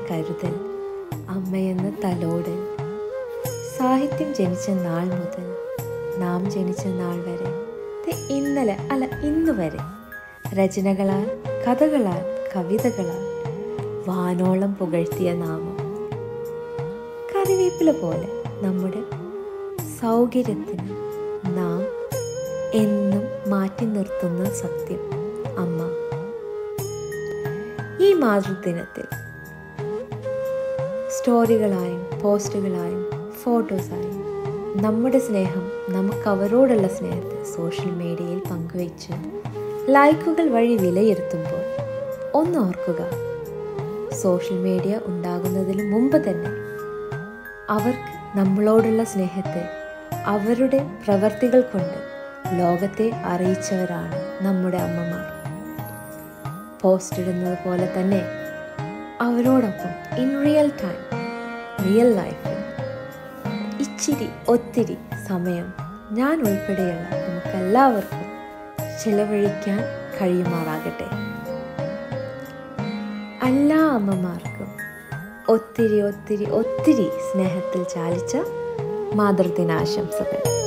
കരുതൽ അമ്മയെന്ന തലോടൽ സാഹിത്യം ജനിച്ച നാൾ മുതൽ നാം ജനിച്ച നാൾ വരെ ദേ ഇന്നലെ അല്ല ഇന്നു വരെ രചനകളാൽ കഥകളാൽ കവിതകളാൽ വാനോളം പുകഴ്ത്തിയ നാമം കറിവേപ്പില പോലെ നമ്മുടെ സൗകര്യത്തിന് നാം എന്നും മാറ്റി നിർത്തുന്ന സത്യം അമ്മ ഈ മാതൃദിനത്തിൽ സ്റ്റോറികളായും പോസ്റ്റുകളായും ഫോട്ടോസായും നമ്മുടെ സ്നേഹം നമുക്ക് അവരോടുള്ള സ്നേഹത്തെ സോഷ്യൽ മീഡിയയിൽ പങ്കുവച്ച് ലൈക്കുകൾ വഴി വിലയിരുത്തുമ്പോൾ ഒന്ന് ഓർക്കുക സോഷ്യൽ മീഡിയ ഉണ്ടാകുന്നതിന് മുമ്പ് തന്നെ അവർക്ക് നമ്മളോടുള്ള സ്നേഹത്തെ അവരുടെ പ്രവർത്തികൾ കൊണ്ട് ലോകത്തെ അറിയിച്ചവരാണ് നമ്മുടെ അമ്മമാർ പോസ്റ്റ് ഇടുന്നത് പോലെ തന്നെ അവരോടൊപ്പം ഇൻ റിയൽ ടൈം റിയൽ ലൈഫിൽ ഇച്ചിരി ഒത്തിരി സമയം ഞാൻ ഉൾപ്പെടെയുള്ള നമുക്കെല്ലാവർക്കും ചിലവഴിക്കാൻ കഴിയുമാറാകട്ടെ എല്ലാ അമ്മമാർക്കും ഒത്തിരി ഒത്തിരി ഒത്തിരി സ്നേഹത്തിൽ ചാലിച്ച മാതൃദിനാശംസകൾ